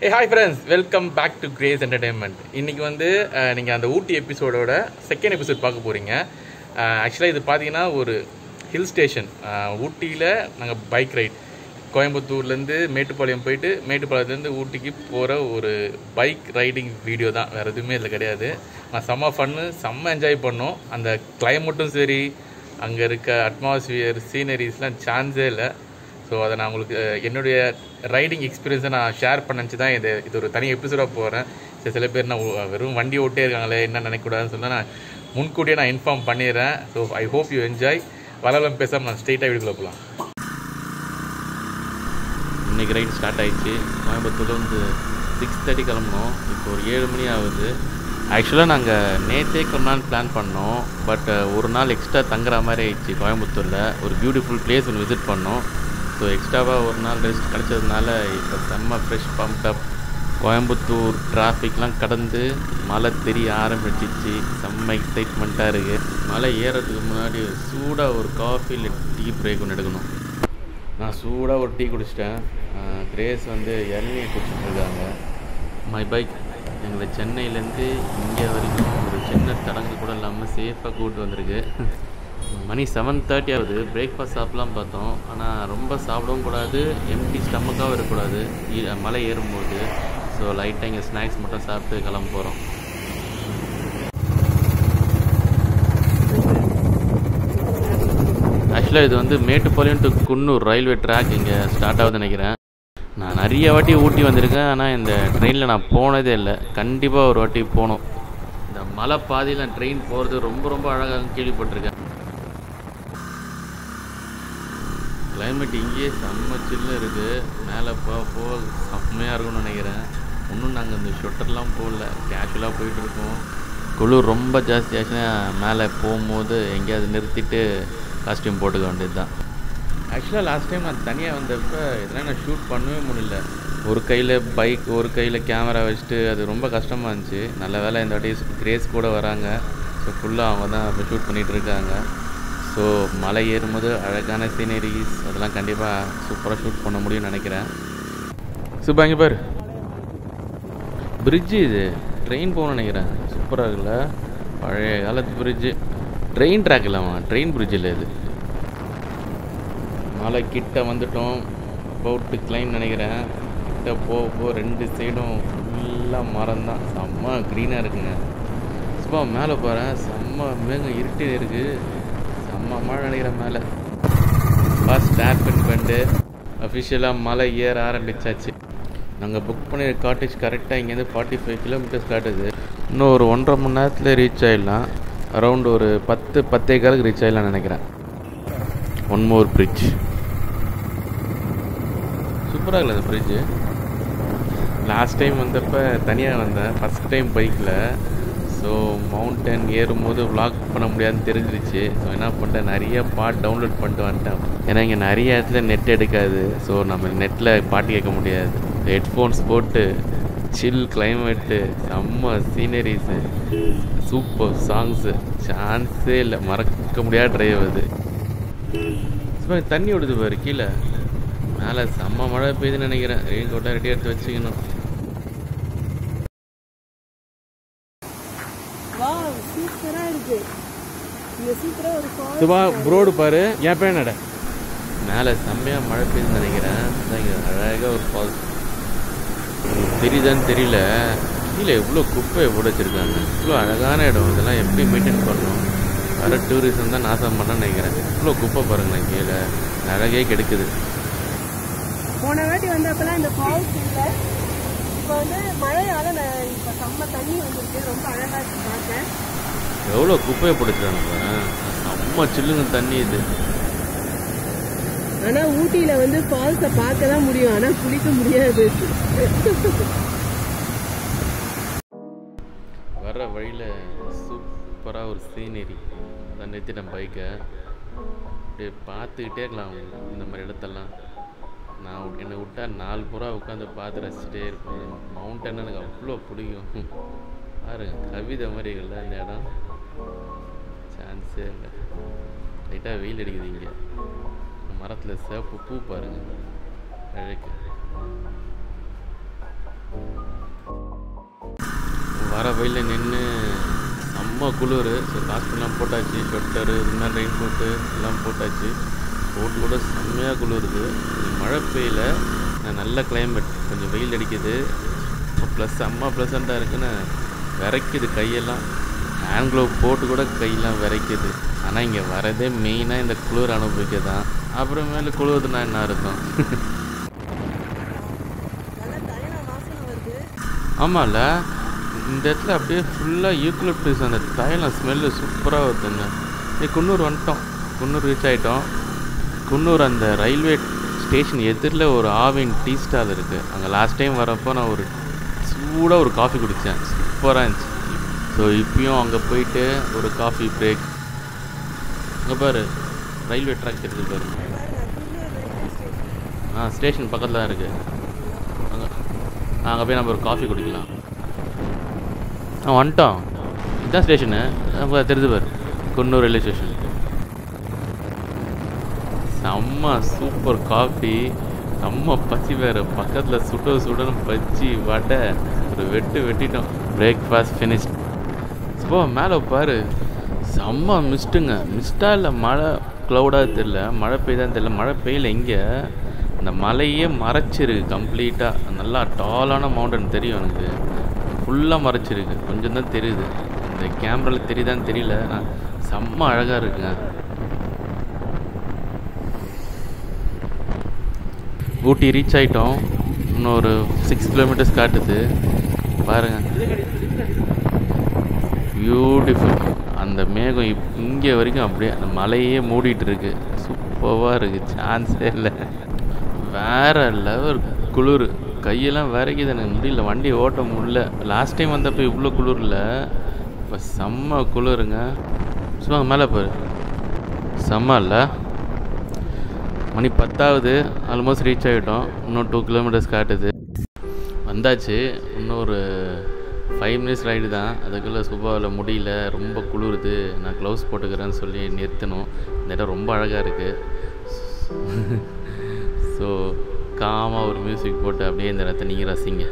A hi friends welcome back to craze entertainment இன்னைக்கு வந்து நீங்கள் அந்த ஊட்டி எபிசோடோட செகண்ட் எபிசோட் பார்க்க போகிறீங்க ஆக்சுவலாக இது பார்த்தீங்கன்னா ஒரு ஹில் ஸ்டேஷன் ஊட்டியில் நாங்கள் பைக் ரைட் கோயம்புத்தூர்லேருந்து மேட்டுப்பாளையம் போயிட்டு மேட்டுப்பாளையத்துலேருந்து ஊட்டிக்கு போகிற ஒரு பைக் ரைடிங் வீடியோ தான் வேறு எதுவுமே இதில் கிடையாது நான் செம்ம ஃபன்னு செம்ம என்ஜாய் பண்ணோம் அந்த கிளைமேட்டும் சரி அங்கே இருக்க அட்மாஸ்பியர் சீனரிஸ்லாம் சான்ஸே இல்லை ஸோ அதை நான் உங்களுக்கு அஹ், என்னுடைய ரைடிங் எக்ஸ்பீரியன்ஸை நான் ஷேர் பண்ணச்சு தான் இது இது ஒரு தனி எபிசோடாக போகிறேன் சரி சில பேர் நான் உ- வெறும் வண்டி ஓட்டே இருக்காங்களே என்ன நினைக்கக்கூடாதுன்னு சொல்ல நான் முன்கூட்டியே நான் இன்ஃபார்ம் பண்ணிடுறேன் so I hope you enjoy வரலாம் பேசாமல் நான் ஸ்ட்ரெயிட்டாக வீடுக்குள்ள போகலாம் இன்றைக்கி ரைட் ஸ்டார்ட் ஆயிடுச்சு கோயம்புத்தூர்ல வந்து சிக்ஸ் தேர்ட்டி கிளம்புனோம் இப்போ ஒரு ஏழு மணி ஆகுது ஆக்சுவலாக நாங்கள் நேற்றே கிளம்பலான்னு பிளான் பண்ணோம் பட் ஒரு நாள் எக்ஸ்ட்ரா தங்குற மாதிரி ஆயிடுச்சு கோயம்புத்தூரில் ஒரு பியூட்டிஃபுல் பிளேஸ் ஒன்று விசிட் பண்ணோம் ஸோ எக்ஸ்ட்ராவாக ஒரு நாள் ரெஸ்ட் கிடச்சதுனால இப்போ செம்ம ஃப்ரெஷ் பம்ப் அப் கோயம்புத்தூர் டிராஃபிக்லாம் கடந்து மழை தெரிய ஆரம்பிச்சிச்சு செம்ம எக்ஸைட்மெண்ட்டாக இருக்குது மழை ஏறதுக்கு முன்னாடி சூடாக ஒரு காஃபி இல்லை டீ பிரேக் ஒன்று எடுக்கணும் நான் சூடாக ஒரு டீ குடிச்சிட்டேன் அஹ் கிரேஸ் வந்து இளநீர் குடிச்சிட்டு இருக்காங்க மை பைக் எங்களை சென்னையிலேருந்து இங்கே வரைக்கும் ஒரு சின்ன தடங்கு கூட இல்லாமல் சேஃபாக கூப்பிட்டு வந்திருக்கு மணி செவன் தேர்ட்டி ஆகுது பிரேக்ஃபாஸ்ட் சாப்பிட்லாம் பார்த்தோம் ஆனால் ரொம்ப சாப்பிடவும் கூடாது எம்டி ஸ்டமக்காகவும் இருக்கக்கூடாது ஈ- மலை ஏறும்போது ஸோ லைட்டாக இங்கே ஸ்நாக்ஸ் மட்டும் சாப்பிட்டு கிளம்ப போகிறோம் ஆக்சுவலாக இது வந்து Mettupalayam to Coonoor railway track இங்கே ஸ்டார்ட் ஆகுதுன்னு நினைக்கிறேன் நான் நிறைய வாட்டி ஊட்டி வந்திருக்கேன் ஆனால் இந்த ட்ரெயினில் நான் போனதே இல்லை கண்டிப்பாக ஒரு வாட்டி போகணும் இந்த மலை பாதையில் ட்ரெயின் போகிறது ரொம்ப ரொம்ப அழகாக கேள்விப்பட்டிருக்கேன் கிளைமேட் இங்கேயே செம்ம சில்லு இருக்குது மேலே போக போக செம்மையாக இருக்கும்னு நினைக்கிறேன் இன்னும் நாங்கள் இந்த ஷொட்டர்லாம் போடல கேஷுவலாக போயிட்டுருக்கோம் குளிர் ரொம்ப ஜாஸ்தி ஆச்சுன்னா மேலே போகும்போது எங்கேயாவது நிறுத்திட்டு காஸ்டியூம் போட்டுக்க வேண்டியது தான் ஆக்சுவலாக லாஸ்ட் டைம் நான் தனியாக வந்தப்போ இதெல்லாம் நான் ஷூட் பண்ணவே முடியல ஒரு கையில் பைக் ஒரு கையில் கேமரா வச்சுட்டு அது ரொம்ப கஷ்டமாக இருந்துச்சு நல்ல வேளை இந்த வாட்டி கிரேஸ் கூட வராங்க ஸோ ஃபுல்லாக அவங்க தான் இப்போ ஷூட் பண்ணிகிட்டு இருக்காங்க ஸோ மலை ஏறும்போது அழகான சீனரிஸ் அதெல்லாம் கண்டிப்பாக சூப்பராக ஷூட் பண்ண முடியும்னு நினைக்கிறேன் சூப்பர் இங்கே பாரு பிரிட்ஜு இது ட்ரெயின் போகணும்னு நினைக்கிறேன் சூப்பராக இருக்குல்ல பழைய காலத்து பிரிட்ஜு ட்ரெயின் ட்ராக் இல்லாமா ட்ரெயின் பிரிட்ஜ் இல்லை இது மலை கிட்ட வந்துட்டோம் பவுட்டு கிளைம் நினைக்கிறேன் கிட்ட போக போக ரெண்டு சைடும் ஃபுல்லாக மரம் தான் செம்ம க்ரீனாக இருக்குங்க சும்மா மேலே போகிறேன் செம்ம மேகம் இருட்டி இருக்குது செம்ம மழை நினைக்கிறேன் மேலே ஃபர்ஸ்ட் டேப்பின் பண்ணிட்டு அஃபிஷியலாக மலை ஏற ஆரம்பிச்சாச்சு நாங்கள் புக் பண்ணிய காட்டேஜ் கரெக்டாக இங்கேருந்து ஃபார்ட்டி ஃபைவ் கிலோமீட்டர்ஸ் காட்டுது இன்னும் ஒரு ஒன்றரை மணி நேரத்தில் ரீச் ஆகிடலாம் அரௌண்ட் ஒரு பத்து பத்தே காலுக்கு ரீச் ஆகிடலாம்னு நினைக்கிறேன் ஒன் மோர் பிரிட்ஜ் சூப்பராக இல்லை அந்த பிரிட்ஜு லாஸ்ட் டைம் வந்தப்போ தனியாக வந்தேன் ஃபஸ்ட் டைம் பைக்கில் ஸோ மவுண்டன் ஏறும்போது vlog பண்ண முடியாதுன்னு தெரிஞ்சிருச்சு ஸோ என்ன பண்ணிட்டேன் நிறைய பாட் டவுன்லோட் பண்ணிட்டு வந்துட்டேன் ஏன்னா இங்கே நிறைய இடத்துல நெட் எடுக்காது ஸோ நம்ம நெட்டில் பாட்டு கேட்க முடியாது ஹெட்ஃபோன்ஸ் போட்டு சில் கிளைமேட்டு செம்ம சீனரிஸு சூப்பர் சாங்ஸு சான்ஸே இல்லை மறக்க முடியாத டிரைவ் அது சும்மா தண்ணி விடுது பாரு கீழே மேலே செம்ம மழை பெய்யுதுன்னு நினைக்கிறேன் ரெயின் கோட்டாக ரெடி எடுத்து வச்சுக்கணும் வாவ் சூப்பரா இருக்கு இங்க சூப்பரா ஒரு ஃபால் சுபா ப்ரோடு பாரு என் பேர் நட மேலே செம்மையாக மழை பெய்யுதுன்னு நினைக்கிறேன் அதான் இங்கே அழகாக ஒரு ஃபால்ஸ் தெரியுதான்னு தெரியல கீழே எவ்வளோ குப்பையை போட்டு வச்சுருக்காங்க இவ்வளோ அழகான இடம் இதெல்லாம் எப்படி மெயின்டைன் பண்ணணும் வர டூரிசம் தான் நாசம் பண்ண நினைக்கிறேன் இவ்வளோ குப்பை பாருங்களேன் கீழே அழகே கெடுக்குது போன வாட்டி வந்தப்பெல்லாம் இந்த ஃபால்ஸ் இல்ல இப்போ வந்து மழையால நான் இப்போ செம்ம தண்ணி வந்திருக்கு ரொம்ப அழகா இருக்கு பார்க்க எவ்வளோ குப்பையை போட்டுருக்காங்க பாரு செம்ம சில்லுங்க தண்ணி இது ஆனா ஊட்டியில வந்து ஃபால்ஸை பார்க்க தான் முடியும் ஆனா குளிக்க முடியாது வர்ற வழியில் சூப்பராக ஒரு சீனரி அதை நிறுத்திட்டேன் பைக்கை அப்படியே பார்த்துக்கிட்டே இருக்கலாம் இந்த மாதிரி இடத்தெல்லாம் நான் விட்- என்னை விட்டா நாலு புறா உட்காந்து பார்த்து ரசிச்சுட்டே இருப்பேன் மவுண்டன் எனக்கு அவ்வளோ பிடிக்கும் பாருங்க கவிதை மாதிரி இருக்குல்ல இந்த இடம் சான்ஸே இல்லை லைட்டாக வெயில் அடிக்குது இங்கே மரத்தில் சிவப்பு பூ பாருங்க அழகு வர வெயிலில் நின்று செம்ம குளிர் ஸோ காஸ்ட்லாம் போட்டாச்சு ஸ்வெட்டரு இதுமாதிரி ரெயின் கோட்டு எல்லாம் போட்டாச்சு போட்டு கூட செம்மையாக குளிருது கொஞ்சம் மழை பெய்யல நான் நல்ல கிளைமேட் கொஞ்சம் வெயில் அடிக்குது ப்ளஸ் செம்ம ப்ளசண்ட்டாக இருக்குன்னு விரைக்குது கையெல்லாம் ஹேண்ட் க்ளோவ் போட்டு கூட கையெல்லாம் விரைக்குது ஆனால் இங்கே வரதே மெயினாக இந்த குளிர் அனுபவிக்க தான் அப்புறமேலு குளிருதுன்னா என்ன அர்த்தம் நல்லா தைல வாசனை வருது ஆமாம்ல இந்த இடத்துல அப்படியே ஃபுல்லாக யூக்லிப்டிஸ் அந்த தைலம் ஸ்மெல்லு சூப்பராக வருதுங்க ஏ குன்னூர் வந்துட்டோம் குன்னூர் ரீச் ஆகிட்டோம் குன்னூர் அந்த ரயில்வே ஸ்டேஷன் எதிரில் ஒரு ஆவின் டீ ஸ்டால் இருக்குது அங்கே லாஸ்ட் டைம் வரப்போ நான் ஒரு சூடாக ஒரு காஃபி குடித்தேன் சூப்பராக இருந்துச்சு ஸோ இப்பயும் அங்கே போயிட்டு ஒரு காஃபி பிரேக் அங்கே பாரு ரயில்வே ட்ராக் இருக்குது பாரு ஆ ஸ்டேஷன் பக்கத்தில் தான் இருக்குது அங்கே அங்கே போய் நம்ம ஒரு காஃபி குடிக்கலாம் ஆ வந்துட்டோம் இதுதான் ஸ்டேஷனு நம்ம தெரிஞ்சு பாரு குன்னூர் ரயில்வே ஸ்டேஷன் செம்ம சூப்பர் காஃபி செம்ம பசி வேறு பக்கத்தில் சுட சுடணும் பஜ்ஜி வடை ஒரு வெட்டு வெட்டிட்டோம் பிரேக்ஃபாஸ்ட் ஃபினிஷ் இப்போ மேலே பாரு செம்ம மிஸ்ட்டுங்க மிஸ்டா இல்லை மழை க்ளவுடாக தெரில மழை பெய்யுதான்னு தெரில மழை பெய்யல இங்கே அந்த மலையே மறைச்சிருக்கு கம்ப்ளீட்டாக நல்லா டாலான மவுண்டன் தெரியும் எனக்கு ஃபுல்லாக மறைச்சிருக்கு கொஞ்சம் தான் தெரியுது இந்த கேமராவில் தெரியுதான்னு தெரியல ஆனால் செம்ம அழகாக இருக்குங்க ஊட்டி ரீச் ஆகிட்டோம் இன்னும் ஒரு சிக்ஸ் கிலோமீட்டர்ஸ் காட்டுது பாருங்கள் பியூட்டிஃபுல் அந்த மேகம் இப் இங்கே வரைக்கும் அப்படியே அந்த மலையே மூடிட்டு இருக்கு சூப்பராக இருக்குது சான்ஸே இல்லை வேற லெவல் குளிர் கையெல்லாம் விரைக்குது எனக்கு முடியல வண்டி ஓட்ட முடியல லாஸ்ட் டைம் வந்தப்போ இவ்வளோ குளிரில் இப்போ செம்ம குளிருங்க சும்மா மேலே பாரு செம்ம இல்லை மணி பத்தாவது ஆல்மோஸ்ட் ரீச் ஆகிட்டோம் இன்னும் டூ கிலோமீட்டர்ஸ் காட்டுது வந்தாச்சு இன்னும் ஒரு ஃபைவ் மினிட்ஸ் ரைடு தான் அதுக்குள்ளே சுபாவில் முடியல ரொம்ப குளிருது நான் க்ளவுஸ் போட்டுக்கிறேன்னு சொல்லி நிறுத்தணும் இந்த இடம் ரொம்ப அழகாக இருக்குது ஸோ காமாக ஒரு மியூசிக் போட்டு அப்படியே இந்த இடத்த நீங்கள் ரசிங்க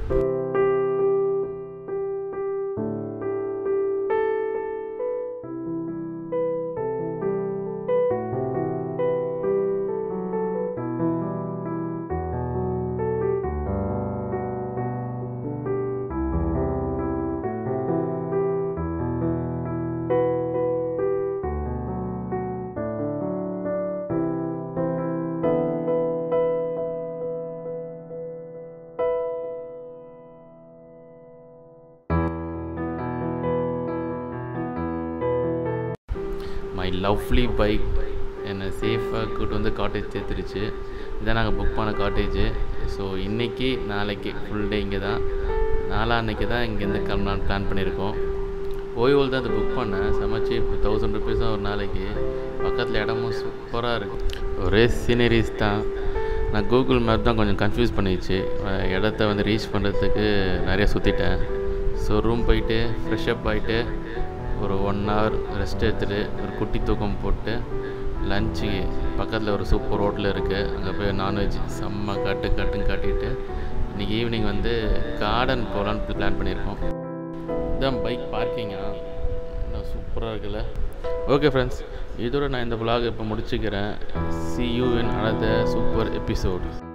மை லவ்லி பைக் என்னை சேஃபாக கூட்டு வந்து காட்டேஜ் சேர்த்துருச்சு இதான் நாங்கள் புக் பண்ண காட்டேஜு ஸோ இன்றைக்கி நாளைக்கு ஃபுல் டே இங்கே தான் நாளான்னைக்கு தான் இங்கேருந்து கிளம்பலான்னு பிளான் பண்ணியிருக்கோம் ஓய்வோல் தான் அதை புக் பண்ணேன் சமைச்சு இப்போ தௌசண்ட் ருபீஸ் தான் ஒரு நாளைக்கு பக்கத்தில் இடமும் சூப்பராக இருக்குது ஒரே சீனரிஸ் தான் நான் கூகுள் மேப் தான் கொஞ்சம் கன்ஃபியூஸ் பண்ணிடுச்சு அஹ் இடத்த வந்து ரீச் பண்ணுறதுக்கு நிறைய சுற்றிட்டேன் ஸோ ரூம் போயிட்டு ஃப்ரெஷ்அப் ஆகிட்டு ஒரு ஒன் ஹவர் ரெஸ்ட் எடுத்துகிட்டு ஒரு குட்டி தூக்கம் போட்டு லஞ்சு பக்கத்தில் ஒரு சூப்பர் ஹோட்டல் இருக்குது அங்கே போய் நான்வெஜ் செம்ம காட்டு காட்டுன்னு காட்டிட்டு இன்றைக்கி ஈவினிங் வந்து கார்டன் போகலான்னு பிளான் பண்ணியிருக்கோம் இதான் பைக் பார்க்கிங்கா இன்னும் சூப்பராக இருக்குல்ல ஓகே ஃப்ரெண்ட்ஸ் இதோட நான் இந்த vlog இப்போ முடிச்சுக்கிறேன் see you in another super episode